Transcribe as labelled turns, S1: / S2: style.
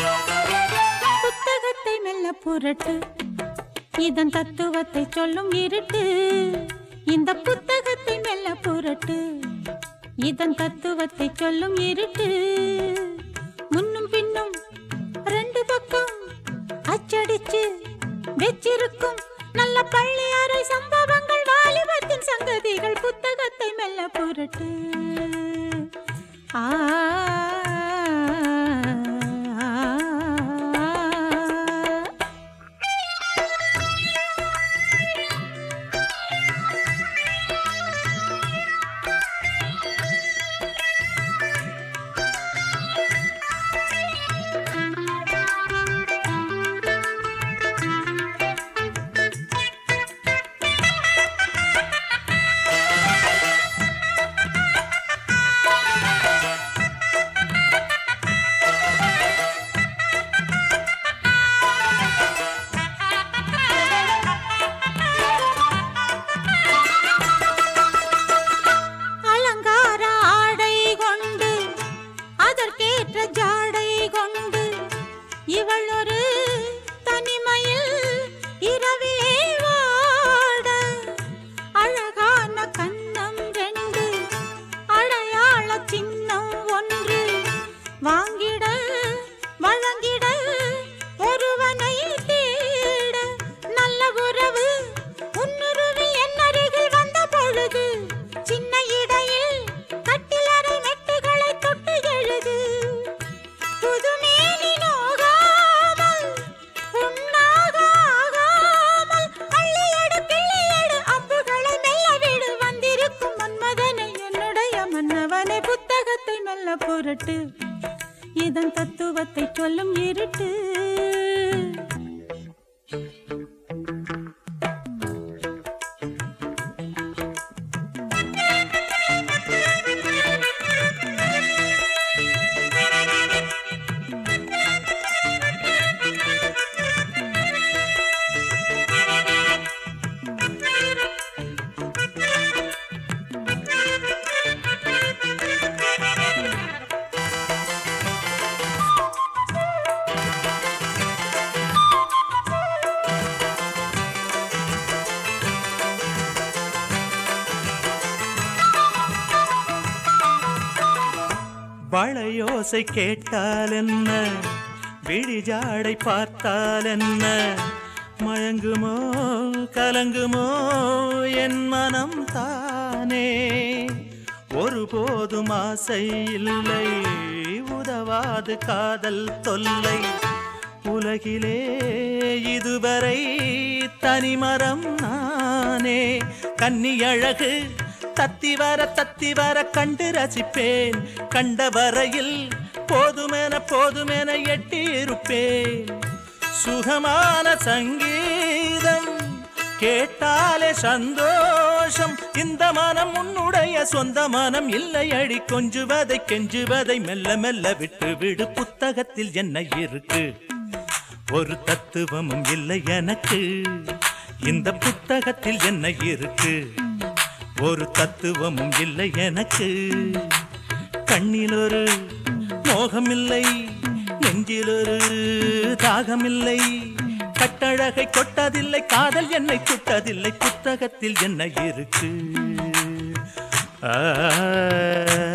S1: புத்தகத்தை மெல்ல புரட்டு இதன் தத்துவத்தை சொல்லும் இருட்டு இந்த புத்தகத்தை மெல்ல புரட்டு இதன் தத்துவத்தை சொல்லும் இருட்டு முன்னும் பின்னும் ரெண்டு பக்கம் அச்சடிச்சு வெச்சிருக்கும் நல்ல பள்ளி அறை சம்பவங்கள் வாலிபத்தின் சங்கதிகள் புத்தகத்தை மெல்ல புரட்டு ஆ அலங்கார ஆடை கொண்டு அதற்கேற்ற ஜாடை கொண்டு இவள் ஒரு தனிமையில் இரவிலே வாட அழகான கண்ணம் ரெண்டு அடையாள சின்னம் ஒன்று வாங்கிட வழங்கிட ஒருவனை தேட நல்ல உறவு உன்னுருவி என்னருகில் வந்த பொழுது சின்ன இடையில் கட்டிலறை மெட்டுகளை தொட்டு எழுது புதுமேனி நோகாமல் உண்ணாக ஆகாமல் அள்ளியடு கிள்ளியடு அம்புகளை மெல்ல விடு வந்திருக்கும் மன்மதனை என்னுடைய மன்னவனை புத்தகத்தை மெல்ல புரட்டு இதன் தத்துவத்தை சொல்லும் இருட்டு
S2: வளையோசை கேட்டால் என்ன விழிஜாடை பார்த்தால் என்ன மயங்குமோ கலங்குமோ என் மனம் தானே ஒருபோதும் ஆசை இல்லை உதவாது காதல் தொல்லை உலகிலே இதுவரை தனிமரம் நானே கன்னி அழகு தத்தி வர தத்தி வர கண்டு ரசிப்பேன் கண்ட வரையில் போதுமென போதுமென எட்டி இருப்பேன் சுகமான சங்கீதம் கேட்டாலே சந்தோஷம் இந்த மனம் உன்னுடைய சொந்த மனம் இல்லை அடி கொஞ்சுவதை கெஞ்சுவதை மெல்ல மெல்ல விட்டு விடு புத்தகத்தில் என்ன இருக்கு ஒரு தத்துவமும் இல்லை எனக்கு இந்த புத்தகத்தில் என்ன இருக்கு ஒரு தத்துவமும் இல்லை எனக்கு கண்ணில் ஒரு மோகமில்லை நெஞ்சில் ஒரு தாகமில்லை கட்டழகை கொட்டதில்லை காதல் என்னை சுட்டதில்லை புத்தகத்தில் என்ன இருக்கு ஆ